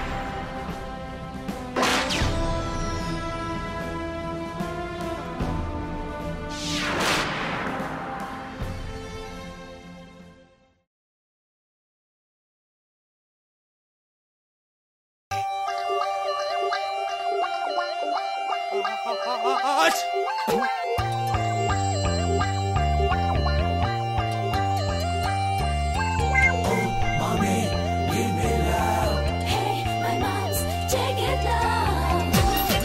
Hey, my mom's check it out.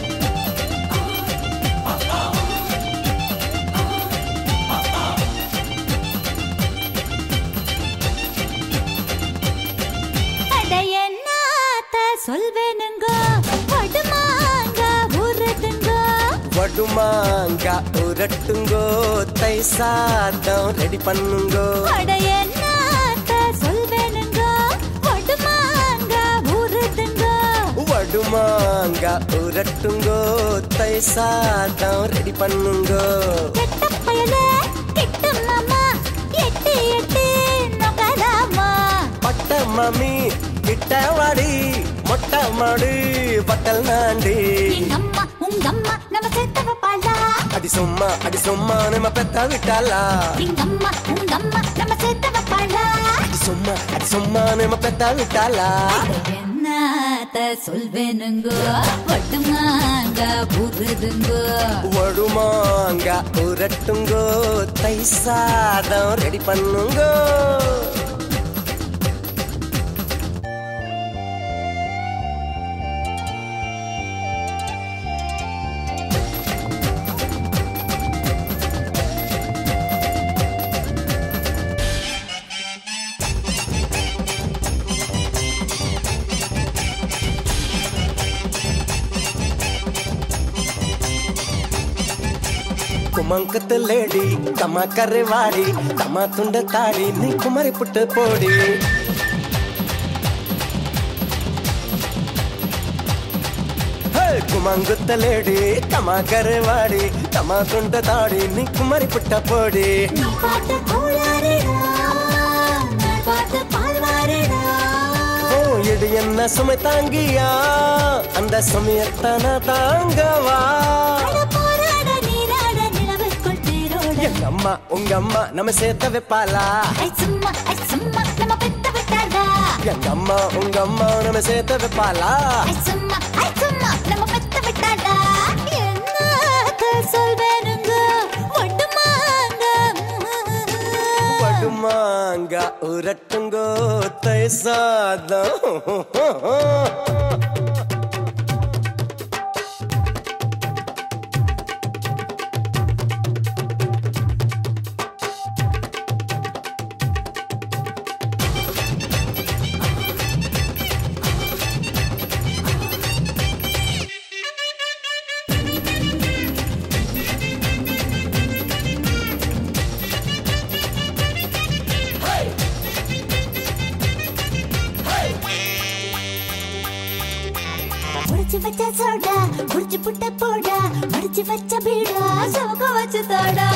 அட என்னாத்த சொல்வேனுங்க படுமாங்க ஊறுதுங்க வடுமாங்க உரட்டுங்கோ தை சாதம் ready பண்ணுங்கோ அட என்னாத்த சொல்வேனுங்க படுமாங்க ஊறுதுங்க வடுமாங்க உரட்டுங்கோ தை சாதம் ரெடி பண்ணுங்கோ கெட்ட பயல கிட்ட மாமா எட்டி எட்டி நொகலாமா பட்ட மாமி கிட்ட வாடி மொட்டை மாடு பட்டல் நாண்டி எங்க அம்மா உங்க அம்மா நம்ம சேர்த்தவ பாலா அடி சும்மா அடி சும்மா நம்ம பெத்த விட்டாளா எங்க அம்மா உங்க அம்மா நம்ம சேர்த்தவ பாலா அடி சும்மா அடி சும்மா நம்ம பெத்த விட்டாளா என்னத்த சொல்வேனுங்க படுமாங்க ஊறுதுங்க வடுமாங்க உரட்டுங்கோ தை சாதம் ரெடி பண்ணுங்கோ కుమంకత లేడి తమ కర్రెవాడి తమ తుండ తాడి నీ కుమరి పుట్ట పోడి కుమంగుత్త లేడి తమ కర్రెవాడి తమ తుండ తాడి నీ కుమరి పుట్ట పోడి நீ பார்த்த கோளாறுடா நான் பார்த்த பால்வாறுடா ஓ இடு என்ன சுமை தாங்கியா அந்த சமயத்தான தாங்கவா அட போராட நீராட நிலவுக்குள் தேரோட எங்க அம்மா உங்க அம்மா நம்ம சேர்த்த வைப்பாளா ஐ சும்மா ஐ சும்மா நம்ம பெத்த விட்டாடா எங்க அம்மா உங்க அம்மா நம்ம சேர்த்த வைப்பாளா ஐ சும்மா ஐ சும்மா நம்ம பெத்த விட்டாடா என்னத்த சொல்வேனுங்க ஒட்டுமாங்க படுமாங்க உரட்டுங்கோ தை சாதம் முடிச்சு வச்ச சோடா முடிச்சு புட்ட போடா முடிச்சு வச்ச பீடா சோக வச்சு தாடா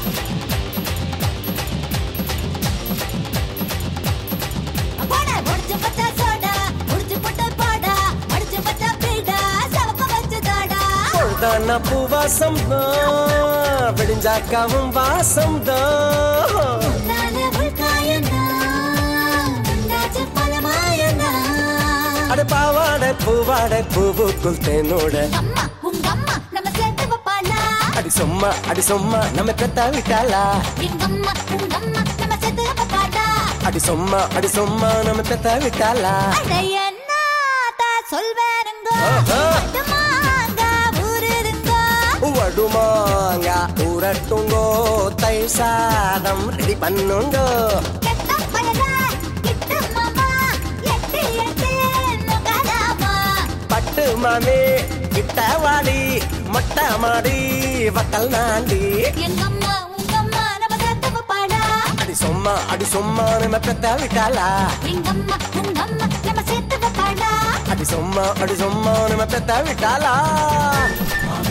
போடா முடிச்சு வச்ச சோடா முடிச்சு புட்ட போடா முடிச்சு வச்ச பீடா சோக வச்சு தாடா பொழுதான பூவாசம் தான் விடிஞ்சாக்காவும் வாசம் தான் நானே உள்காயனா உண்டாச்சு பலமாயனா அட பாவாடை பூவாடை பூவுக்குள் தேனோட அம்மா உங்க அம்மா நம்ம சேர்த்து வைப்பாளா அடி சும்மா அடி சும்மா நம்ம பெத்த விட்டாளா எங்க அம்மா உங்க அம்மா நம்ம சேர்த்து வைப்பாளா அடி சும்மா அடி சும்மா நம்ம பெத்த விட்டாளா அட என்னத்த சொல்வேனுங்க ஆஹா. பட்டுமாங்க ஊருருங்க வடுமாங்க உரட்டுங்கோ தை சாதம் ரெடி பண்ணுங்கோ கெட்ட பயல கிட்ட மாமா எட்டி எட்டி நுகராமா பட்டு மாமி கிட்ட வாடி மொட்டை மாடி வக்கல் நாண்டி எங்க அம்மா உங்க அம்மா நம்ம சேர்த்து வைப்பாளா அடி சும்மா அடி சும்மா நம்ம பெத்த விட்டாளா எங்க அம்மா உங்க அம்மா நம்ம சேர்த்து வைப்பாளா அடி சும்மா அடி சும்மா நம்ம பெத்த விட்டாளா